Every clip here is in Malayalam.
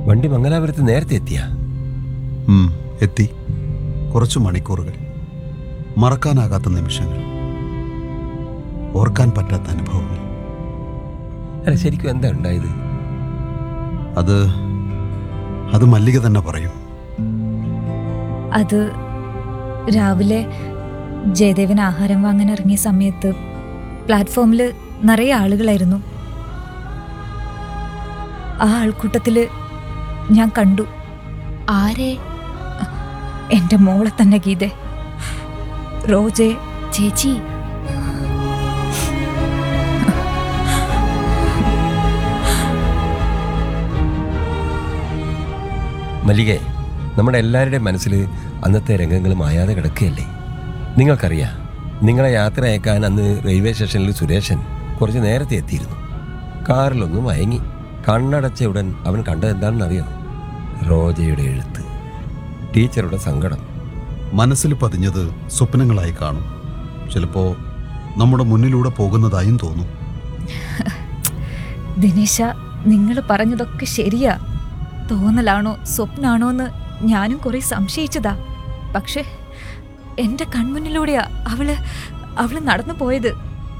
വണ്ടി മംഗലാപുരത്ത് നേരത്തെ എത്തിയ ഉം, എത്തി കുറച്ചു മണിക്കൂറുകൾ മറക്കാനാകാത്ത നിമിഷങ്ങൾ ഓർക്കാൻ പറ്റാത്ത അനുഭവങ്ങൾ അല്ല ശരിക്കും എന്താ ഉണ്ടായത് അത് അത് മല്ലിക തന്നെ പറയും അത് രാവിലെ ജയദേവൻ ആഹാരം വാങ്ങാൻ ഇറങ്ങിയ സമയത്ത് പ്ലാറ്റ്ഫോമിൽ നിറയെ ആളുകളായിരുന്നു ആ ആൾക്കൂട്ടത്തില് ഞാൻ കണ്ടു ആരെ എന്റെ മോളെ തന്നെ ഗീതെ റോജെ ചേച്ചി മല്ലികെ നമ്മുടെ എല്ലാവരുടെയും മനസ്സിൽ അന്നത്തെ രംഗങ്ങൾ മായാതെ കിടക്കുകയല്ലേ നിങ്ങൾക്കറിയാം നിങ്ങളെ യാത്ര അയക്കാൻ അന്ന് റെയിൽവേ സ്റ്റേഷനിൽ സുരേഷൻ കുറച്ച് നേരത്തെ എത്തിയിരുന്നു കാറിലൊന്ന് മയങ്ങി കണ്ണടച്ച ഉടൻ അവൻ കണ്ടത് എന്താണെന്ന് അറിയോ റോജയുടെ എഴുത്ത് ടീച്ചറുടെ സങ്കടം മനസ്സിൽ പതിഞ്ഞത് സ്വപ്നങ്ങളായി കാണും ചിലപ്പോ നമ്മുടെ മുന്നിലൂടെ പോകുന്നതായും തോന്നും ദിനേശ നിങ്ങൾ പറഞ്ഞതൊക്കെ ശരിയാ തോന്നലാണോ സ്വപ്നാണോ എന്ന് ഞാനും കുറെ സംശയിച്ചതാ പക്ഷെ എന്റെ കൺമുന്നിലൂടെയാ അവള് അവള് നടന്നു പോയത്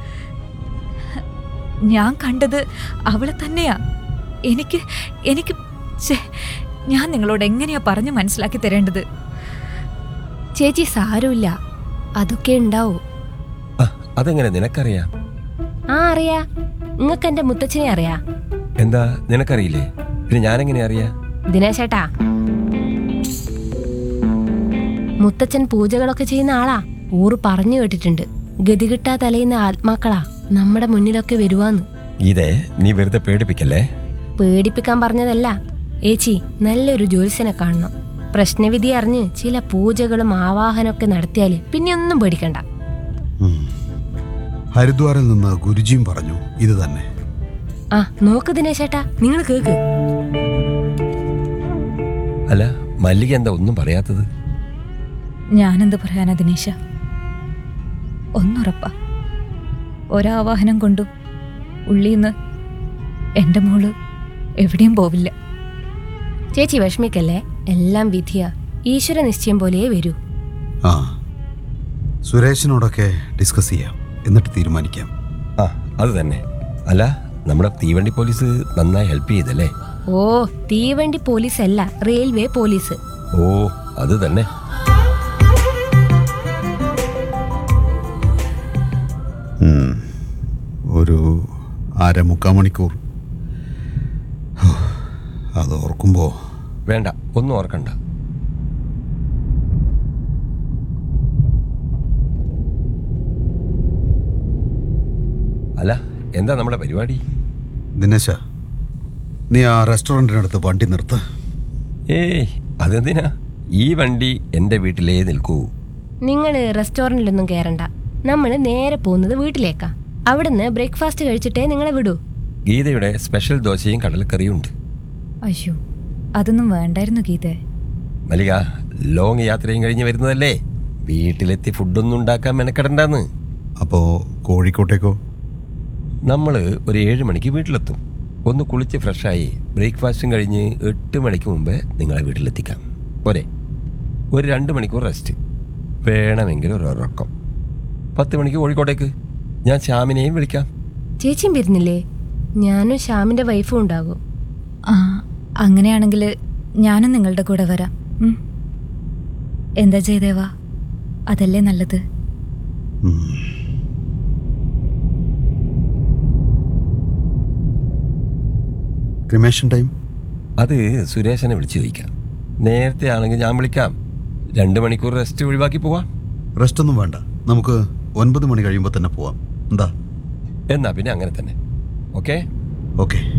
ഞാൻ കണ്ടത് അവളെ തന്നെയാ എനിക്ക് എനിക്ക് ഛെ, ഞാൻ നിങ്ങളോട് എങ്ങനെയാ പറഞ്ഞു മനസ്സിലാക്കി തരേണ്ടത് ചേച്ചി സാരമില്ല അതൊക്കെ ഉണ്ടാവും ആ അതെങ്ങനെ നിനക്കറിയാം ആ അറിയാ നിങ്ങൾക്ക് എന്റെ മുത്തച്ഛനെ അറിയാ എന്താ നിനക്കറിയില്ലേ പിന്നെ ഞാനെങ്ങനെ അറിയാം ദിനേശേട്ടാ മുത്തച്ഛൻ പൂജകളൊക്കെ ചെയ്യുന്ന ആളാ ഊറ് പറഞ്ഞു കേട്ടിട്ടുണ്ട് ഗതികിട്ടാ തലയുന്ന ആത്മാക്കളാ നമ്മുടെ മുന്നിലൊക്കെ വരുവാന്ന് ഇതേ നീ വെറുതെ പേടിപ്പിക്കല്ലേ പേടിപ്പിക്കാൻ പറഞ്ഞതല്ല ഏച്ചി നല്ലൊരു ജ്യോത്സ്യനെ കാണണം പ്രശ്നവിധി അറിഞ്ഞ് ചില പൂജകളും ആവാഹനമൊക്കെ നടത്തിയാല് പിന്നെ ഒന്നും പേടിക്കണ്ട ഉം. ഹരിദ്വാറിൽ നിന്ന് ഗുരുജിയും പറഞ്ഞു ഇത് തന്നെ ആ നോക്ക് ദിനേശേട്ടാ നിങ്ങൾ കേക്ക് അല്ല മല്ലിക എന്താ ഒന്നും പറയാത്തത് ഞാനെന്ത് പറയാനാ ദിനേശ ഒന്നുറപ്പാ ഒരാവാഹനം കൊണ്ടും ഉള്ളീന്ന് എൻ്റെ മോള് എവിടെയും പോവില്ല ചേച്ചി വിഷമിക്കല്ലേ എല്ലാം വിധിയാ ഈശ്വര നിശ്ചയം പോലെ വരൂ ആ സുരേഷിനോടൊക്കെ ഡിസ്കസ് ചെയ്യാം എന്നിട്ട് തീരുമാനിക്കാം ആ അത് തന്നെ അല്ല നമ്മുടെ തീവണ്ടി പോലീസ് നന്നായി ഹെൽപ്പ് ചെയ്തല്ലേ ഓ തീവണ്ടി പോലീസ് അല്ല റെയിൽവേ പോലീസ് ഓ അത് തന്നെ ഉം. ഒരു അരമുക്കാൽ മണിക്കൂർ ഹോ, അത് ഓർക്കുമ്പോൾ വേണ്ട ഒന്നും ഓർക്കണ്ട അല്ല എന്താ നമ്മുടെ പരിപാടി ദിനേശ നീ ആ റെസ്റ്റോറൻറ്റിനടുത്ത് വണ്ടി നിർത്ത് ഏയ് അതെന്തിനാ ഈ വണ്ടി എൻ്റെ വീട്ടിലേ നിൽക്കൂ നിങ്ങൾ റെസ്റ്റോറൻറ്റിലൊന്നും കയറണ്ട നമ്മൾ നേരെ പോകുന്നത് വീട്ടിലേക്കാ അവിടുന്ന് ബ്രേക്ക്ഫാസ്റ്റ് കഴിച്ചിട്ടേ നിങ്ങളെ വിടൂ ഗീതയുടെ സ്പെഷ്യൽ ദോശയും കടലക്കറിയും ഉണ്ട് അയ്യോ അതൊന്നും വേണ്ടായിരുന്നു ഗീതേ മല്ലിക ലോങ് യാത്രയും കഴിഞ്ഞ് വരുന്നതല്ലേ വീട്ടിലെത്തി ഫുഡൊന്നും ഉണ്ടാക്കാൻ മെനക്കെടണ്ടെന്ന് അപ്പോൾ കോഴിക്കോട്ടേക്കോ നമ്മൾ ഒരു ഏഴ് മണിക്ക് വീട്ടിലെത്തും ഒന്ന് കുളിച്ച് ഫ്രഷായി ബ്രേക്ക്ഫാസ്റ്റും കഴിഞ്ഞ് എട്ട് മണിക്ക് മുമ്പ് നിങ്ങളെ വീട്ടിലെത്തിക്കാം പോരെ ഒരു രണ്ട് മണിക്കൂർ റെസ്റ്റ് വേണമെങ്കിൽ ഒരു ഉറക്കം പത്ത് മണിക്ക് കോഴിക്കോട്ടേക്ക് ഞാൻ ശ്യാമിനെയും വിളിക്കാം ചേച്ചിയും വരുന്നില്ലേ ഞാനും ശ്യാമിന്റെ വൈഫും ഉണ്ടാകും ആ അങ്ങനെയാണെങ്കിൽ ഞാനും നിങ്ങളുടെ കൂടെ വരാം ഉം. എന്താ ജയദേവ അതല്ലേ നല്ലത് ഉം. ക്രിമേഷൻ ടൈം അത് സുരേഷനെ വിളിച്ചു ചോദിക്കാം നേരത്തെ ആണെങ്കിൽ ഞാൻ വിളിക്കാം രണ്ട് മണിക്കൂർ റെസ്റ്റ് ഒഴിവാക്കി പോവാം റെസ്റ്റ് ഒന്നും വേണ്ട നമുക്ക് ഒൻപത് മണി കഴിയുമ്പോൾ തന്നെ പോവാം എന്താ എന്നാ പിന്നെ അങ്ങനെ തന്നെ ഓക്കേ ഓക്കെ